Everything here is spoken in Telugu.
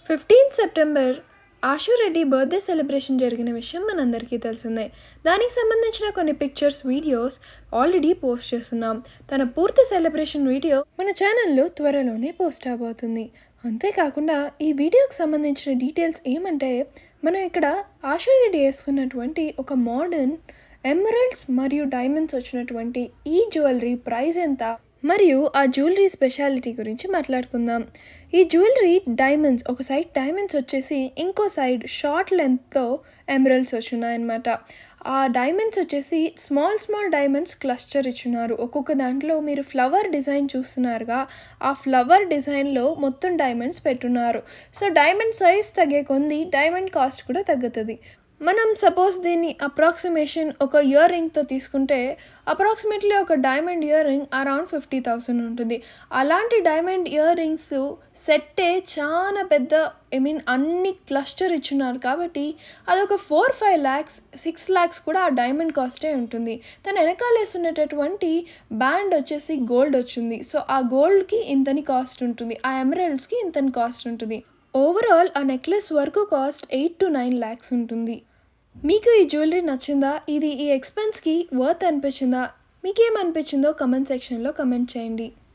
fifteenth September Ashu Reddy birthday celebration జరిగిన విషయం మనందరికీ తెలిసిందే దానికి సంబంధించిన కొన్ని పిక్చర్స్ వీడియోస్ ఆల్రెడీ పోస్ట్ చేస్తున్నాం తన పూర్తి సెలబ్రేషన్ వీడియో మన ఛానల్లో త్వరలోనే పోస్ట్ అవబోతుంది అంతేకాకుండా ఈ వీడియోకి సంబంధించిన డీటెయిల్స్ ఏమంటే మనం ఇక్కడ ఆశురెడ్డి వేసుకున్నటువంటి ఒక మోడర్న్ ఎమరల్డ్స్ మరియు డైమండ్స్ వచ్చినటువంటి ఈ జ్యువెలరీ ప్రైస్ ఎంత మరియు ఆ జ్యువెలరీ స్పెషాలిటీ గురించి మాట్లాడుకుందాం ఈ జ్యువెలరీ డైమండ్స్ ఒక సైడ్ డైమండ్స్ వచ్చేసి ఇంకో సైడ్ షార్ట్ లెంత్తో ఎమరల్డ్స్ వచ్చున్నాయన్నమాట ఆ డైమండ్స్ వచ్చేసి స్మాల్ స్మాల్ డైమండ్స్ క్లస్టర్ ఇచ్చున్నారు ఒక్కొక్క దాంట్లో మీరు ఫ్లవర్ డిజైన్ చూస్తున్నారుగా ఆ ఫ్లవర్ డిజైన్లో మొత్తం డైమండ్స్ పెట్టున్నారు సో డైమండ్ సైజ్ తగ్గే కొంది డైమండ్ కాస్ట్ కూడా తగ్గుతుంది మనం సపోజ్ దీన్ని అప్రాక్సిమేషన్ ఒక ఇయర్ రింగ్తో తీసుకుంటే అప్రాక్సిమేట్లీ ఒక diamond ear ring around fifty thousand ఉంటుంది అలాంటి డైమండ్ ఇయర్ రింగ్స్ సెట్టే చాలా పెద్ద ఐ మీన్ అన్ని క్లస్టర్ ఇచ్చున్నారు కాబట్టి అదొక four five lakhs six lakhs కూడా ఆ డైమండ్ కాస్టే ఉంటుంది తన వెనకాలేస్తున్నటువంటి బ్యాండ్ వచ్చేసి గోల్డ్ వచ్చింది సో ఆ గోల్డ్కి ఇంతని కాస్ట్ ఉంటుంది ఆ ఎమరల్డ్స్కి ఇంతని కాస్ట్ ఉంటుంది ఓవరాల్ ఆ నెక్లెస్ వరకు cost eight to nine lakhs ఉంటుంది మీకు ఈ జ్యువెలరీ నచ్చిందా ఇది ఈ ఎక్స్పెన్స్కి వర్త్ అనిపించిందా మీకేమనిపించిందో కమెంట్ సెక్షన్లో కమెంట్ చేయండి